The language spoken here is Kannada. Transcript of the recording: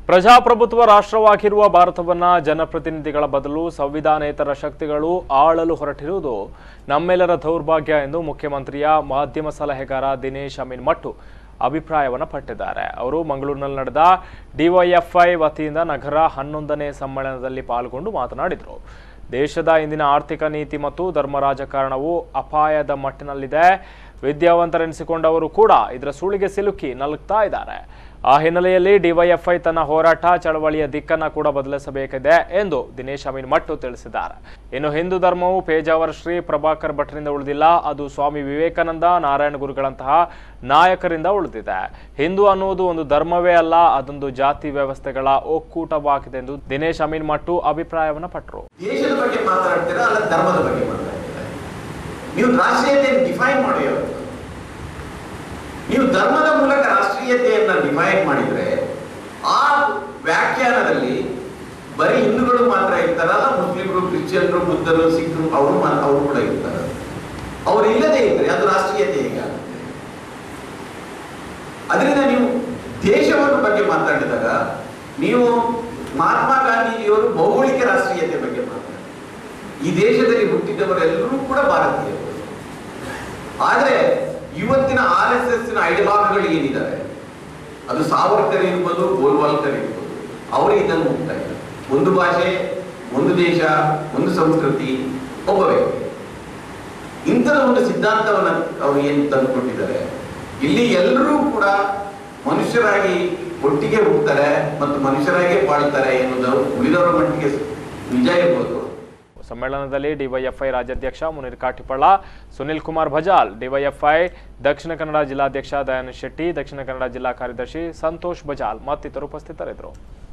ಪ್ರಜಾಪ್ರಭುತ್ವ ರಾಷ್ಟ್ರವಾಗಿರುವ ಭಾರತವನ್ನ ಜನಪ್ರತಿನಿಧಿಗಳ ಬದಲು ಸಂವಿಧಾನೇತರ ಶಕ್ತಿಗಳು ಆಳಲು ಹೊರಟಿರುವುದು ನಮ್ಮೆಲ್ಲರ ದೌರ್ಭಾಗ್ಯ ಎಂದು ಮುಖ್ಯಮಂತ್ರಿಯ ಮಾಧ್ಯಮ ಸಲಹೆಗಾರ ದಿನೇಶ್ ಅಮೀನ್ ಮಟ್ಟು ಅಭಿಪ್ರಾಯವನ್ನು ಪಟ್ಟಿದ್ದಾರೆ ಅವರು ಮಂಗಳೂರಿನಲ್ಲಿ ನಡೆದ ಡಿವೈಎಫ್ಐ ವತಿಯಿಂದ ನಗರ ಹನ್ನೊಂದನೇ ಸಮ್ಮೇಳನದಲ್ಲಿ ಪಾಲ್ಗೊಂಡು ಮಾತನಾಡಿದರು ದೇಶದ ಇಂದಿನ ಆರ್ಥಿಕ ನೀತಿ ಮತ್ತು ಧರ್ಮ ರಾಜಕಾರಣವು ಅಪಾಯದ ಮಟ್ಟಿನಲ್ಲಿದೆ ವಿದ್ಯಾವಂತರೆನಿಸಿಕೊಂಡವರು ಕೂಡ ಇದರ ಸುಳಿಗೆ ಸಿಲುಕಿ ನಲುಗ್ತಾ ಇದ್ದಾರೆ ಆ ಹಿನ್ನೆಲೆಯಲ್ಲಿ ಡಿವೈಎಫ್ಐ ತನ್ನ ಹೋರಾಟ ಚಳವಳಿಯ ದಿಕ್ಕನ್ನ ಕೂಡ ಬದಲಿಸಬೇಕಿದೆ ಎಂದು ದಿನೇಶ್ ಅಮೀನ್ ಮಟ್ಟು ತಿಳಿಸಿದ್ದಾರೆ ಇನ್ನು ಹಿಂದೂ ಧರ್ಮವು ಪೇಜಾವರ ಶ್ರೀ ಪ್ರಭಾಕರ್ ಭಟ್ರಿಂದ ಉಳಿದಿಲ್ಲ ಅದು ಸ್ವಾಮಿ ವಿವೇಕಾನಂದ ನಾರಾಯಣ ಗುರುಗಳಂತಹ ನಾಯಕರಿಂದ ಉಳಿದಿದೆ ಹಿಂದೂ ಅನ್ನುವುದು ಒಂದು ಧರ್ಮವೇ ಅಲ್ಲ ಅದೊಂದು ಜಾತಿ ವ್ಯವಸ್ಥೆಗಳ ಒಕ್ಕೂಟವಾಗಿದೆ ಎಂದು ದಿನೇಶ್ ಅಮೀನ್ ಮಟ್ಟು ಅಭಿಪ್ರಾಯವನ್ನು ಪಟ್ಟರು ದೇಶದ ಬಗ್ಗೆ ಮಾತಾಡ್ತೀರಾ ಅಲ್ಲ ಧರ್ಮದ ಬಗ್ಗೆ ಮಾತಾಡ್ತೀರಾ ನೀವು ರಾಷ್ಟ್ರೀಯತೆಯನ್ನು ಡಿಫೈನ್ ಮಾಡಿ ಅವತ್ತು. ನೀವು ಧರ್ಮದ ಮೂಲಕ ರಾಷ್ಟ್ರೀಯತೆಯನ್ನ ಡಿಫೈನ್ ಮಾಡಿದ್ರೆ ಆ ವ್ಯಾಖ್ಯಾನದಲ್ಲಿ ಬರೀ ಹಿಂದೂಗಳು ಮಾತ್ರ ಇರ್ತಾರಲ್ಲ ಮುಸ್ಲಿಮರು ಕ್ರಿಶ್ಚಿಯನ್ರು ಬುದ್ಧರು ಸಿಖ್ರು ಅವರು ಮಾತ್ರ ಅವರು ಕೂಡ ಇರ್ತಾರೆ ಅವ್ರು ಇಲ್ಲದೆ ಇದ್ರೆ ಅದು ರಾಷ್ಟ್ರೀಯತೆ ಹೇಗಾಗುತ್ತೆ ಅದರಿಂದ ನೀವು ದೇಶವನ್ನು ಬಗ್ಗೆ ಮಾತಾಡಿದಾಗ ನೀವು ಮಹಾತ್ಮ ಗಾಂಧೀಜಿಯವರು ಭೌಗೋಳಿಕ ರಾಷ್ಟ್ರೀಯತೆ ಬಗ್ಗೆ ಮಾತಾಡ್ತಾರೆ ಈ ದೇಶದಲ್ಲಿ ಹುಟ್ಟಿದವರೆಲ್ಲರೂ ಕೂಡ ಭಾರತೀಯರು ಆದ್ರೆ ಇವತ್ತಿನ ಆರ್ ಎಸ್ ಎಸ್ ಐಡಿಯಾಲಜಿಗಳು ಏನಿದ್ದಾರೆ ಅದು ಸಾವರ್ಕರ್ ಇರ್ಬೋದು ಗೋಲ್ವಾಲ್ಕರ್ ಇರ್ಬೋದು ಅವರು ಇದನ್ನು ಹೋಗ್ತಾ ಇಲ್ಲ ಒಂದು ಭಾಷೆ ಒಂದು ದೇಶ ಒಂದು ಸಂಸ್ಕೃತಿ ಒಬ್ಬ ವ್ಯಕ್ತಿ ಇಂಥದ ಒಂದು ಸಿದ್ಧಾಂತವನ್ನು ಅವರು ಏನು ತಂದುಕೊಟ್ಟಿದ್ದಾರೆ ಇಲ್ಲಿ ಎಲ್ಲರೂ ಕೂಡ ಮನುಷ್ಯರಾಗಿ ಒಟ್ಟಿಗೆ ಹೋಗ್ತಾರೆ ಮತ್ತು ಮನುಷ್ಯರಾಗಿ ಬಾಳ್ತಾರೆ ಎನ್ನುವುದು ಉಳಿದವರ ಮಟ್ಟಿಗೆ ನಿಜ ಇರ್ಬೋದು ಸಮ್ಮೇಳನದಲ್ಲಿ ಡಿವೈಎಫ್ಐ ರಾಜ್ಯಾಧ್ಯಕ್ಷ ಮುನೀರ್ ಕಾಟಿಪಳ್ಳ ಸುನಿಲ್ ಕುಮಾರ್ ಭಜಾಲ್ ಡಿವೈಎಫ್ಐ ದಕ್ಷಿಣ ಕನ್ನಡ ಜಿಲ್ಲಾಧ್ಯಕ್ಷ ದಯಾನಂದ್ ಶೆಟ್ಟಿ ದಕ್ಷಿಣ ಕನ್ನಡ ಜಿಲ್ಲಾ ಕಾರ್ಯದರ್ಶಿ ಸಂತೋಷ್ ಬಜಾಲ್ ಮತ್ತಿತರರು ಉಪಸ್ಥಿತರಿದ್ದರು